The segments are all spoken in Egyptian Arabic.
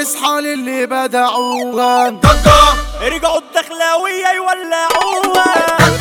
يصحى للي بدعوها رجعوا الدخلاوية يولعوها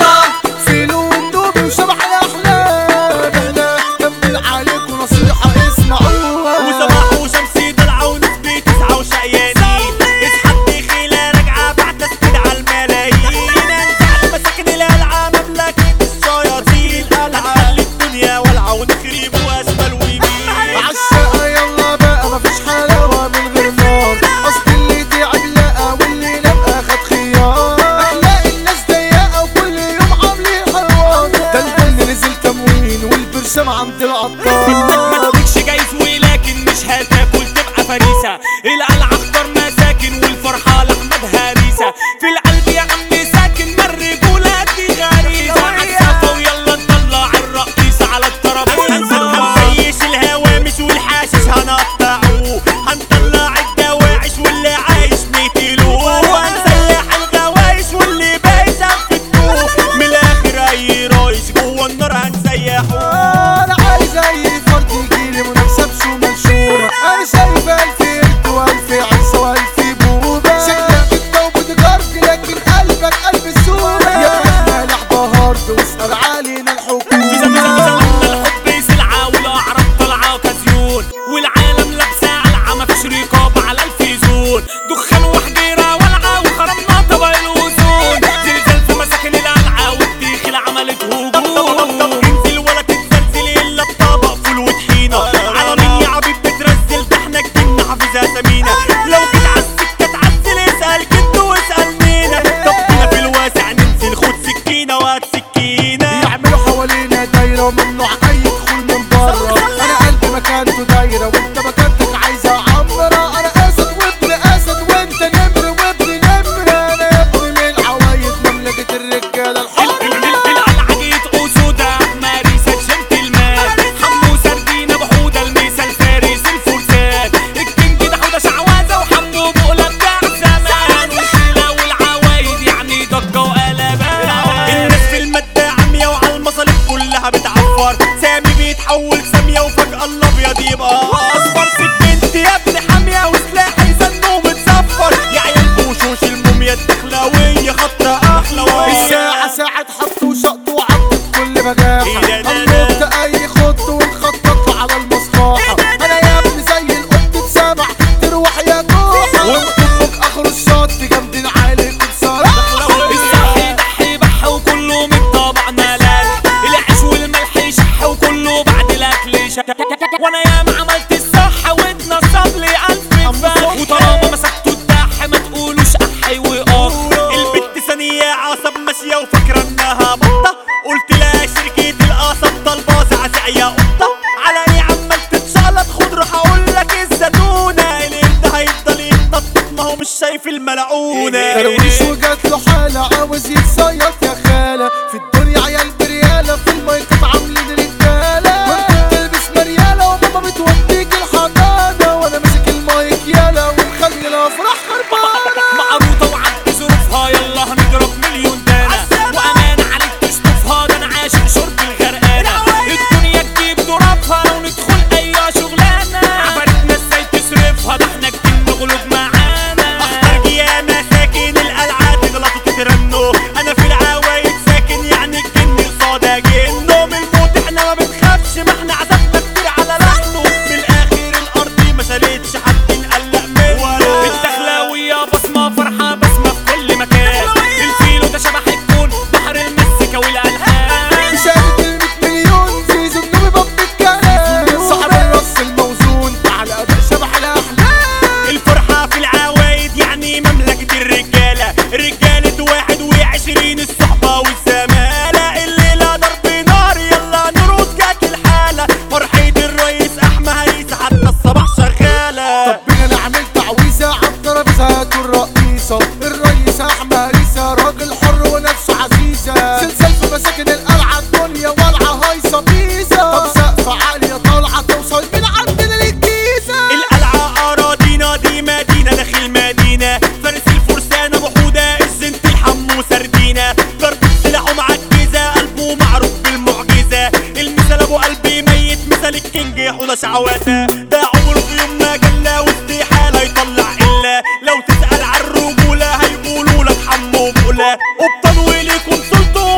فيلم دوبي وشبح الاحلام احنا كمل عليكم نصيحة اسمعوها وصباح وشمسي طلعوا ونسبة تسعة وشقيانين اسحب دخيلة راجعة بعد تسكيد على الملايين انزع مساكن القلعة مملكة الشياطين هنخلي الدنيا والعة ونخرب واسفل ويمين عالشقة يلا بقى مفيش حلاوة من غير نار اصل اللي تعب لقى واللي لقى خد خيار اخلاق الناس ضيقة وكل يوم عاملين حوار ده البن نزل تموين والبرشام عند ما العطار تديكش جايز ولكن مش هتاكل تبقى فريسة القلعة اختار مساكن والفرحة لأحمد هريسة في القلب يا عم ساكن ما الرجولة دي غريزة عالسقف ويلا نطلع الرقيصة على الترابيزة هنفيش الهوامش والحاشش هنقطعوه هنطلع الدواعش واللي عايش نقتلوه هنسيح الغوايش واللي بايش هنفتوه من الآخر أي رايش جوه النار هنسيحوه انا عايز اي فرد يجيلي منافسة بشو منشورة انا شايف الف قرد والف عيسى والف بوبة شكلك انت وبتجارتي لكن قلبك قلب السوبة يا ابني لعبة هارد واسأل علينا فيزا فيزا الحكومة فيزا قلنا الحب سلعة والأعراض طالعة كازيون والعالم لابسة قلعة مفيش رقابة على الفيزون دخان وحجيرة ولعة وخرمنا طبق الوزون زلزال في مساكن القلعة والديخل عملت هجوم انزل ولا تتزلزل إلا بطبق فول وطحينة على مين يا عبيد بترزل ده احنا الجن حافظها سمينة لو جيت عالسكة تعزل اسأل جد واسأل مينا طب بينا في الواسع ننزل خد سكينة وهات سكينة يعملوا حوالينا دايرة وممنوع اي دخول من بره انا قلبي مكانته دايرة وانت مكانتك عايزة عمرة انا اسد وابن اسد وانت نمر وابن نمر انا يا ابني من عوايد مملكة الرجالة الحر القلعة جيت أسودة مارسة جنتلمان حمو سردينة بحودة الميسة الفارس الفرسان الكينج ده حودة شعوذة وحمو بقولة بتاع زمان والخيلة والعوايد يعني ضجة وقلبان الناس في المادة عمية وعلى المصالح كلها بتعفر سامي بيتحول سامية وفجأة الأبيض يبقى أصفر سكنت يا ابن حامية وسلاحي زنه متزفر يا عيال بوشوش الموميا الدخلاوية خطة أحلى ويا الساعة ساعة حط وشط وعطت كل بجاحة إيه ده ده ده؟ قلبت اي خط ونخطط على المصلحة انا يا ابني زي القط سامع تروح يا جوحة وانتم اخر الشط جامدين عليك بصراحة الصحي ضحي بح وكله من طبع نلال العيش والملح يشح وكله بعد الاكل شك وانا ياما عملت الصح واتنصب لي الف فخ وطالما مسكتوا الدح ما تقولوش احي واه البت ثانية عصب ماشية وفاكرة انها بطة قلت لها شركة القصب طالبة زعزع يا قطة على ايه عمال تتشقلط خد روح اقول لك الزتونة الابن هيفضل يتنطط ما هو مش شايف الملعونة درويش وجات له حالة عاوز يتصيط يا خالة في الدنيا عيال بريالة في المايك عاملين رجالة وانت بتلبس مريالة وماما بتوديك الحضانة وانا ماسك المايك يالا ومخلي الافراح خربانة معروضة وعد ظروفها يلا هنضرب مليون دانة وأمان عليك تشطفها ده أنا عاشق شرب الغرقانة الدنيا تجيب ظروفها وندخل أي شغلانة عفارتنا ازاي تصرفها ده احنا الجن غلوب معانا أختار يا مساكن القلعة تغلطوا تترنوا أنا في العوايد ساكن يعني الجن قصادها جنه من الموت احنا ما بنخافش ما احنا عذابنا كتير على لحنه من الآخر الأرض ما شالتش حد نقلق منه الدخلاوية بصمة فرحة بسمة في كل مكان الفيلو ده شبح الكون بحر المسكة والألحان شارك المية مليون زيزو النوبي باب الكلام صاحب الرص الموزون على اداء شبح الاحلام الفرحة في العوايد يعني مملكة الرجالة رجالة واحد وعشرين الصحبة والزمالة الليلة ضرب نار يلا نرود جات الحالة فرحة الرئيس أحمد هريسة حتى الصباح شغالة طب بينا نعمل تعويذة على الترابيزة هاتوا الرئيسة الرئيس أحمد هريسة راجل حر ونفسه عزيزة سلسال في مساكن القلعة الدنيا والعة هايصة بيزة طب سقف عالية طالعة توصل من عندنا للجيزة القلعة أراضينا دي مدينة داخل مدينة فارس الفرسان أبو حودة الزنت الحمو سردينة ضرب السلاح ومعجزة قلبه معروف بالمعجزة المثال أبو قلبي ميت مثال الكينج حوضة شعواتة ده عمره في يوم ما جلى واستحالة يطلع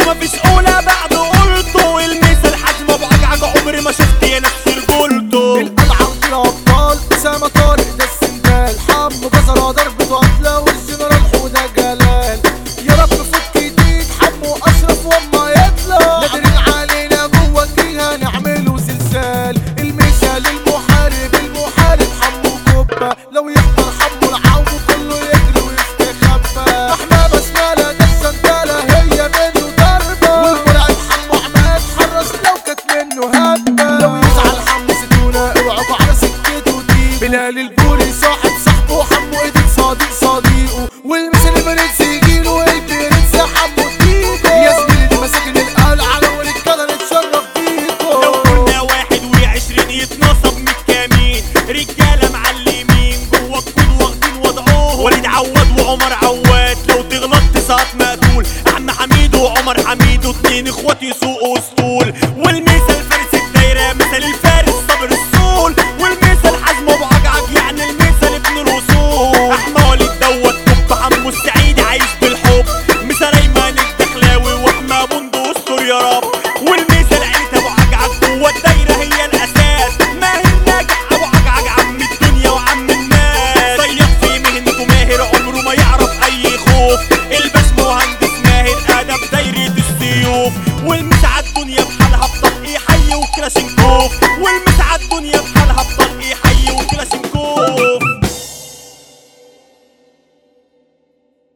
ومفيش اولى بعد قلته المثل حجم ابو عجعج عمري ما شفت يا نفس البولتو القلعة ودي الأبطال أسامة طارق ده السندال حمو جزرة ضربة قتلة والجنرال حودة جلال يا رب فك ايديك حمو أشرف وما يطلع نادرين علينا جوه الجيهة نعمله زلزال المثال المحارب المحارب حمو كوبا لو يحضر حمو العو كله يجري ويستخبى احنا بسمالة ده السندالة هي منه ضربة والمرعب حمو عماد حرص لو كانت منه هبة لو يزعل حمو زيتونة اوعوا على سكته دي بلال البوري صاحب صاحبه حمو ايدك صديق صديقه والمثل برنس يجيله البرنس حمو ديبو يا زميلي دي مساكن القلعة لو الرجالة نتشرف بيكو لو كنا واحد وعشرين يتنصب من كمين رجالة معلمين جوه الكون واخدين وضعوه وليد عواد وعمر عواد لو تغلط تسقط مقتول عم حميد وعمر حميد واتنين اخوات يسوق